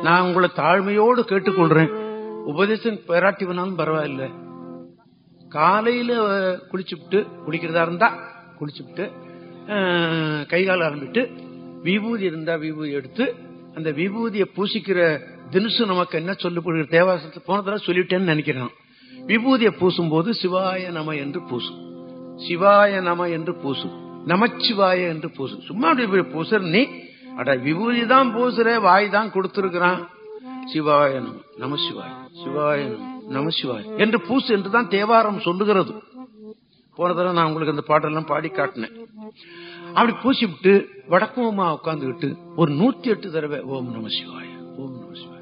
நான் உங்களை தாழ்மையோடு கேட்டுக்கொள்றேன் உபதேசம் பெறாட்டி வேணாலும் பரவாயில்ல காலையில அஹ், குளிச்சுப்புட்டு குளிக்கிறதா இருந்தா குளிச்சுப்புட்டு அஹ், கை கால் ஆரம்பிட்டு விபூதி இருந்தா விபூதி எடுத்து அந்த விபூதியை பூசிக்கிற தினுசு நமக்கு என்ன சொல்லப்படுகிற தேவாசத்தை போன தடவை சொல்லிட்டேன்னு நினைக்கிறேன் விபூதியை பூசும்போது சிவாய நம என்று பூசும் சிவாய நம என்று பூசும் நமச்சிவாய என்று பூசும் சும்மா அப்படி இப்படி பூசுற நீ அட விபூதி தான் பூசுற வாய் தான் கொடுத்திருக்கிறான் சிவாய நம நம சிவாய சிவாய நம நம சிவாய என்று பூசு என்று தான் தேவாரம் சொல்லுகிறது போன தடவை நான் உங்களுக்கு அந்த பாட்டெல்லாம் பாடி காட்டினேன் அப்படி பூசிவிட்டு வடக்குமா உட்கார்ந்துகிட்டு ஒரு நூத்தி எட்டு தடவை ஓம் நம சிவாய ஓம் நம சிவாய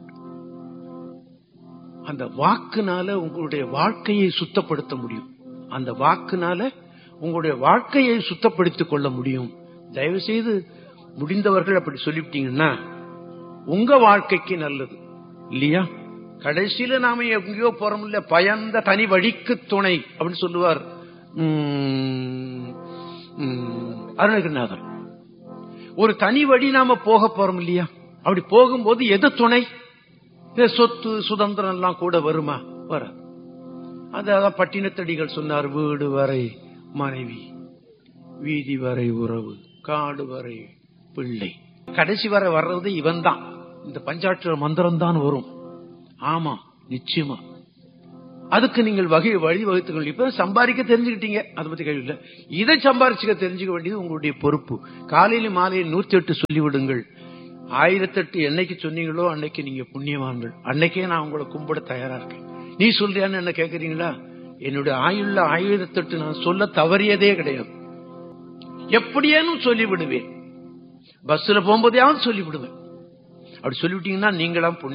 அந்த வாக்குனால உங்களுடைய வாழ்க்கையை சுத்தப்படுத்த முடியும் அந்த வாக்குனால உங்களுடைய வாழ்க்கையை சுத்தப்படுத்திக் கொள்ள முடியும் தயவு செய்து முடிந்தவர்கள் அப்படி சொல்லிவிட்டீங்கன்னா உங்க வாழ்க்கைக்கு நல்லது இல்லையா கடைசியில நாம எங்கேயோ போறோம் இல்ல பயந்த தனி வழிக்கு துணை அப்படின்னு சொல்லுவார் உம், உம், அருணகிரிநாதர் ஒரு தனி வழி நாம போக போறோம் இல்லையா அப்படி போகும்போது எது துணை இந்த சொத்து சுதந்திரம் எல்லாம் கூட வருமா வர அதான் பட்டினத்தடிகள் சொன்னார் வீடு வரை மனைவி வீதி வரை உறவு காடு வரை பிள்ளை கடைசி வரை வர்றது இவன் தான் இந்த பஞ்சாட்சர மந்திரம் தான் வரும் ஆமா நிச்சயமா அதுக்கு நீங்கள் வகை வழி வகுத்துக்கணும் இப்ப சம்பாதிக்க தெரிஞ்சுக்கிட்டீங்க அதை பத்தி கேள்வி இல்ல இதை சம்பாரிச்சுக்க தெரிஞ்சுக்க வேண்டியது உங்களுடைய பொறுப்பு காலையில மாலையில் நூத்தி எட்டு சொல்லிவிடுங்கள் ஆயிரத்தெட்டு என்னைக்கு சொன்னீங்களோ அன்னைக்கு நீங்க புண்ணியவான்கள் அன்னைக்கே நான் உங்களை கும்பிட தயாரா இருக்கேன் நீ சொல்றியான்னு என்ன கேக்குறீங்களா என்னுடைய ஆயுள்ள ஆயிரத்தெட்டு நான் சொல்ல தவறியதே கிடையாது எப்படியேனும் சொல்லிவிடுவேன் பஸ்ல போகும்போதையாவது சொல்லிவிடுவேன் அப்படி சொல்லிவிட்டீங்கன்னா நீங்களாம் புண்ணியம்